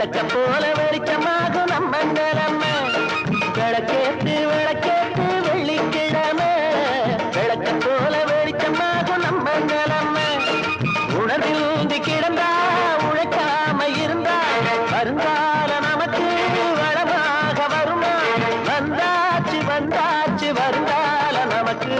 விளக்க போல வெளிச்சமாகும் நம்ம நிலமை விளக்கேத்து விளக்கேத்து வெள்ளிக்கிழமை விளக்க போல வெளிச்சமாகும் நம்ம நிலமை உணர்வில் கிடந்தா உழைக்காம இருந்தா வருங்கால நமக்கு வளமாக வருமா வந்தாச்சு வந்தாச்சு வருங்கால நமக்கு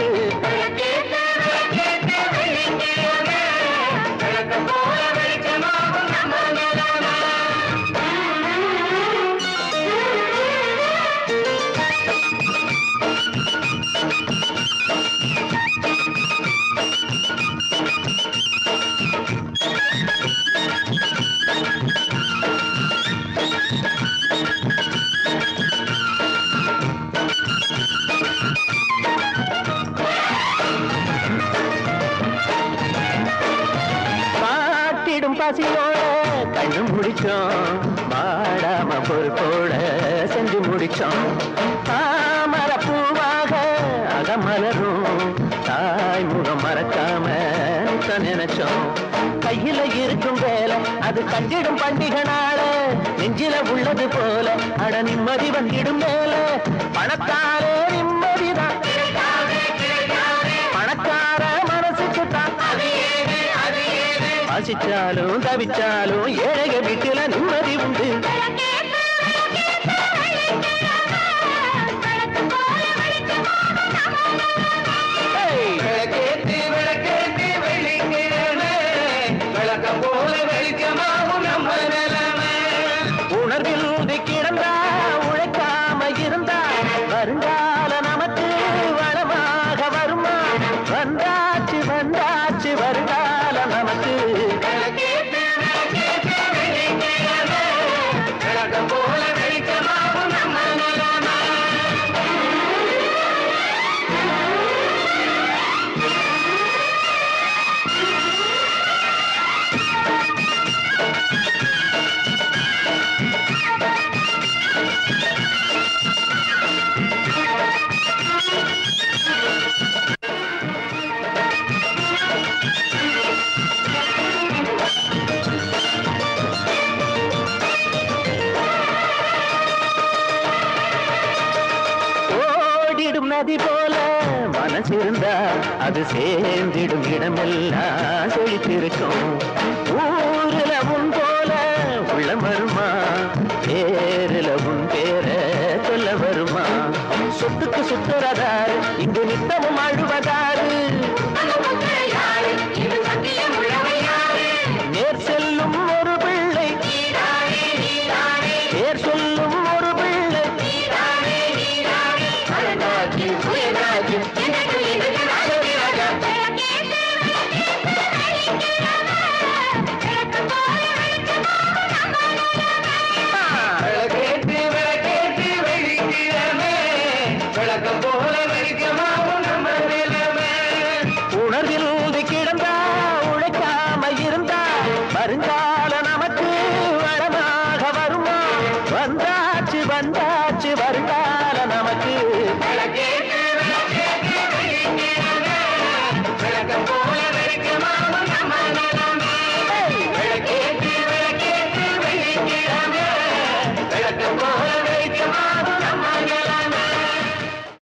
பாட்டிடும் பசியோட கண்ணு முடிச்சோம் வாடாம பொறுப்போட செஞ்சு முடிச்சோம் தாமர பூவாக அகமலரும் தாய் முகம் மறக்காம நித்த நினைச்சோம் கையில இருக்கும் வேலை அது கண்டிடும் பண்டிகை நாள நெஞ்சில உள்ளது போல அட நிம்மதி வந்திடும் மேல பணத்தாலே நிம்மதிதான் பணக்கார மனசுக்கு தான் வாசிச்சாலும் தவிச்சாலும் ஏழக வீட்டுல நிம்மதி உண்டு விளக்கேத்தி விளக்கேத்தி வெள்ளிக்கிழமை விளக்க போல வெளிச்சமாகும் நம்ம நிலைமை உணர்வில் கிடந்தா உழைக்காம இருந்தா வருங்கால நமக்கு வளமாக வருமா வந்தாச்சு வந்தாச்சு வருங்கால நமக்கு விளக்கேத்தி விளக்கேத்தி வெள்ளிக்கிழமை விளக்க போல வெளிச்சமாகும் நம்ம நிலைமை ஓடிடும் நதி போல மனசிருந்தா அது சேர்ந்திடும் இடமெல்லாம் செழித்திருக்கும் ஊருல உன் போல உள்ளம் வருமா பேருல உன் பேர சொல்ல வருமா சொத்துக்கு சுத்துறதாரு இங்கு நித்தமும் அழுவதாரு நேர் செல்லும் ஒரு பிள்ளை பேர் சொல்லும் ஒரு பிள்ளை விளக்கேத்தி விளக்கேத்தி வெள்ளிக்கிழமை விளக்கம் போல வெளிச்சமாகும் நம்ம